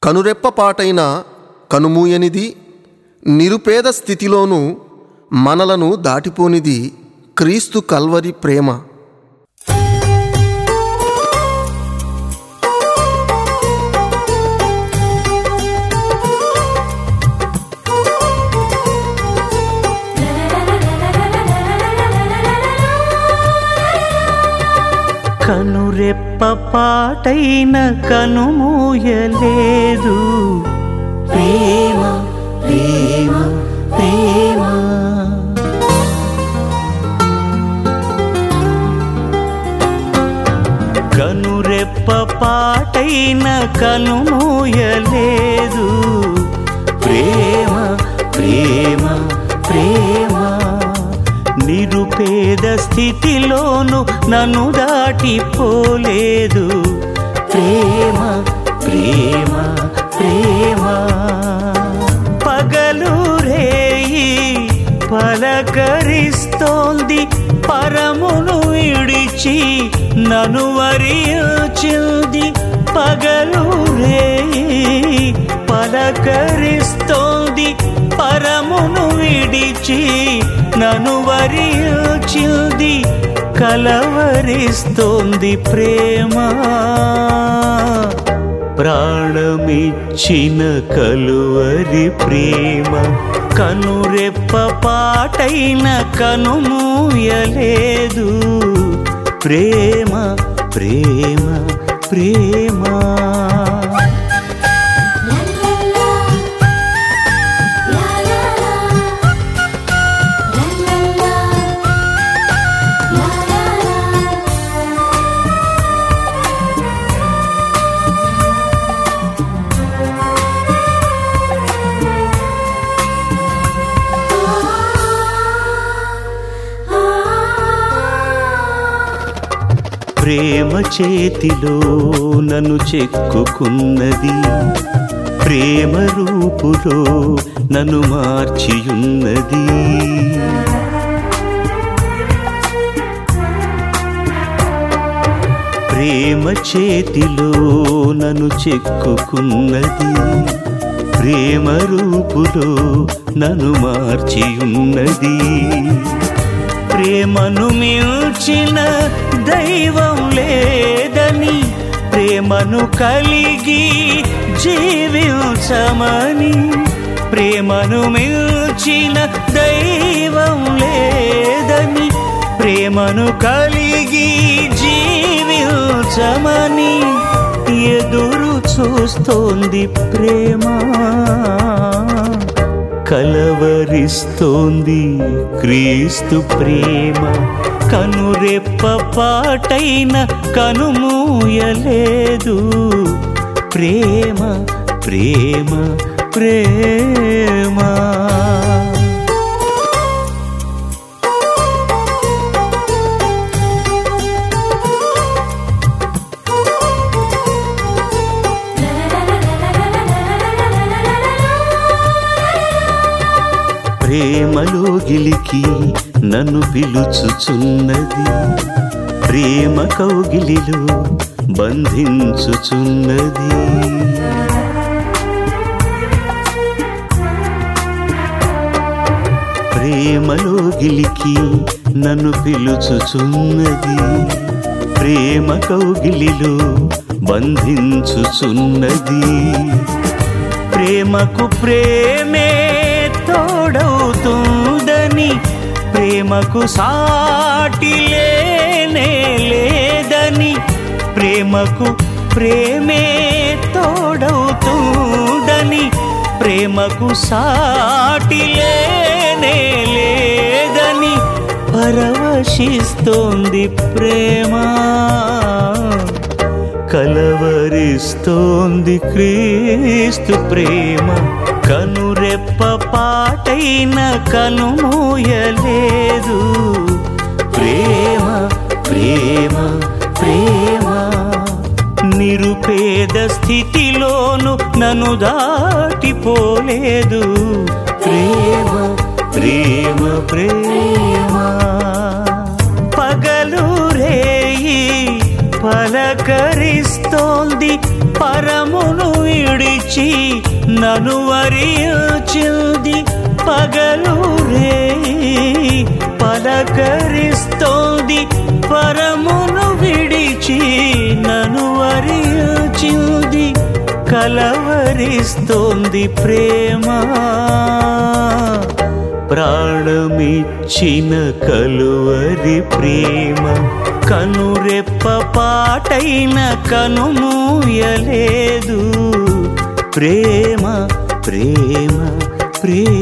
కనురెప్పపాటైన కనుమూయనిది నిరుపేద స్థితిలోనూ మనలను దాటిపోనిది క్రీస్తు కల్వరి ప్రేమ కనురెప్ప పాటైన కనుమూయలేదు ప్రేమ ప్రేమ ప్రేమ కనురెప్ప పాటైన కనుమూయలేదు ప్రేమ ప్రేమ ప్రేమ నిరుపేద స్థితిలోను నన్ను దాటిపోలేదు ప్రేమ ప్రేమ ప్రేమ పగలు రేయి పలకరిస్తోంది పరమును విడిచి నను వరిచింది పగలు రేయి పలకరిస్తోంది పరమును విడిచి నను వరిచింది కలవరిస్తోంది ప్రేమ ప్రాణమిచ్చిన కలువరి ప్రేమ కనురెప్ప పాటైన కనుమూయలేదు ప్రేమ ప్రేమ ప్రేమ ప్రేమ చేతిలో నన్ను చెక్కుకున్నది ప్రేమ రూపులో నన్ను మార్చియున్నది ప్రేమ చేతిలో నన్ను చెక్కుకున్నది ప్రేమ రూపులో నన్ను మార్చియున్నది ప్రేమను మిల్చిన దైవం లేదని ప్రేమను కలిగి జీవించమని ప్రేమను మిల్చిన దైవం లేదని ప్రేమను కలిగి జీవించమని ఎదురు చూస్తోంది ప్రేమ కలవరిస్తోంది క్రీస్తు ప్రేమ కనురెప్ప పాటైన కనుమూయలేదు ప్రేమ ప్రేమ ప్రేమ ప్రేమలో గిలికి నన్ను పిలుచుచున్నది ప్రేమ కౌగిలిలో బంధించుచున్నది ప్రేమలో గిలికి నన్ను పిలుచుచున్నది ప్రేమ కౌగిలిలో బంధించుచున్నది ప్రేమకు ప్రేమే తోడవుతుందని ప్రేమకు సాటి లేనే లేదని ప్రేమకు ప్రేమే తోడవుతుందని ప్రేమకు సాటి లేనే లేదని పరవశిస్తోంది ప్రేమ కలవరిస్తోంది క్రీస్తు ప్రేమ కనురెప్ప పాటైన కనుమూయలేదు ప్రేమ ప్రేమ ప్రేమ నిరుపేద స్థితిలోను నన్ను దాటిపోలేదు ప్రేమ ప్రేమ ప్రేమ పగలు రేయి పలకరిస్తోంది పరమును విడిచి విడిచి నను వరియోచింది పగలు రే పలకరిస్తోంది పరమును విడిచి నను వరియోచింది కలవరిస్తోంది ప్రేమ ప్రాణమిచ్చిన కలువరి ప్రేమ కనురెప్ప పాటైన కనుమూయలేదు ప్రేమ ప్రేమ ప్రేమ